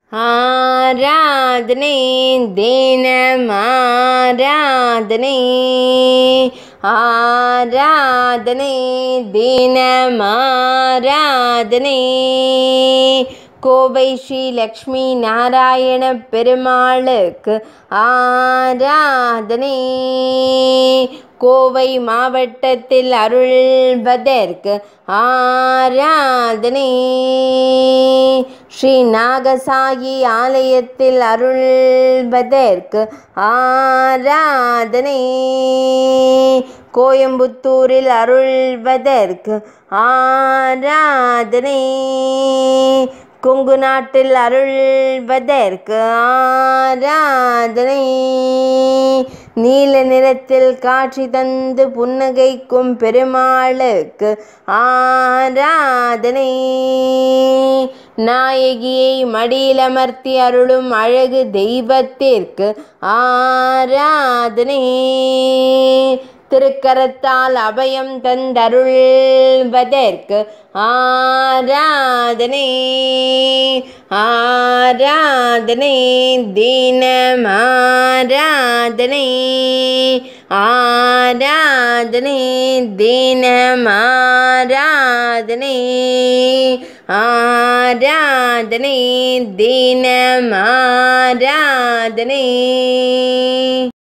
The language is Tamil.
ஆராதனை தினம் ஆராதனை ஆராதனை தினம் ஆராதனை கோவை ஸ்ரீ லக்ஷ்மி நாராயண பெருமாளுக்கு ஆராதனை கோவை மாவட்டத்தில் அருள்வதற்கு ஆராதனை ஸ்ரீ நாகசாயி ஆலயத்தில் அருள்வதற்கு ஆராதனை கோயம்புத்தூரில் அருள்வதற்கு ஆராதனை கொங்கு நாட்டில் அருள்வதற்கு ஆராதனை நீல நிறத்தில் காட்சி தந்து புன்னகைக்கும் பெருமாளுக்கு ஆராதனை நாயகியை மடியில் அமர்த்தி அருளும் அழகு தெய்வத்திற்கு ஆராதனை திருக்கரத்தால் அபயம் தந்தருள்வதற்கு ஆராதனை ஆராதனை தினம் ஆராதனை ஆராதனை தினம் ஆராதனை ஆராதனை தினம் ஆராதனை